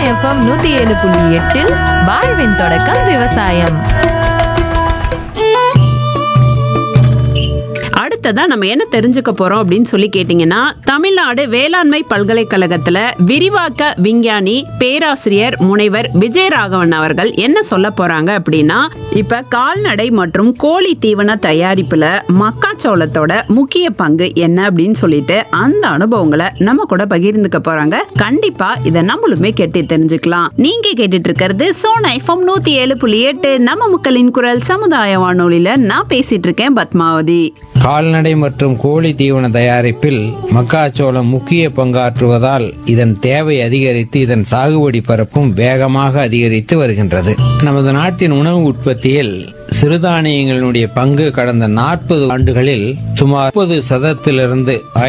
FM நூத்தி ஏழு புள்ளி எட்டில் வாழ்வின் தொடக்கம் விவசாயம் அடுத்ததா நம்ம என்ன தெரிஞ்சுக்க போறோம் அப்படின்னு சொல்லி கேட்டீங்கன்னா தமிழ்நாடு வேளாண்மை பல்கலைக்கழகத்துல விரிவாக்க விஞ்ஞானி பேராசிரியர் முனைவர் விஜயராகவன் அவர்கள் என்ன சொல்ல போறாங்க அப்படின்னா இப்ப கால்நடை மற்றும் கோழி தீவன தயாரிப்புல மக்காச்சோளத்தோட முக்கிய பங்கு என்ன அப்படின்னு சொல்லிட்டு அந்த அனுபவங்களை நம்ம கூட பகிர்ந்துக்க போறாங்க கண்டிப்பா இதை நம்மளுமே கேட்டு தெரிஞ்சுக்கலாம் நீங்க கேட்டுட்டு இருக்கிறது சோனா எஃப்எம் நூத்தி ஏழு புள்ளி எட்டு நம்ம மக்களின் குரல் சமுதாய வானொலியில நான் பேசிட்டு இருக்கேன் பத்மாவதி கால்நடை மற்றும் கோழி தீவன தயாரிப்பில் மக்காச்சோளம் முக்கிய பங்காற்றுவதால் இதன் தேவை அதிகரித்து இதன் சாகுபடி பரப்பும் வேகமாக அதிகரித்து வருகின்றது நமது நாட்டின் உணவு உற்பத்தியில் சிறுதானியங்களினுடைய பங்கு கடந்த நாற்பது ஆண்டுகளில் சுமார் முப்பது சதத்திலிருந்து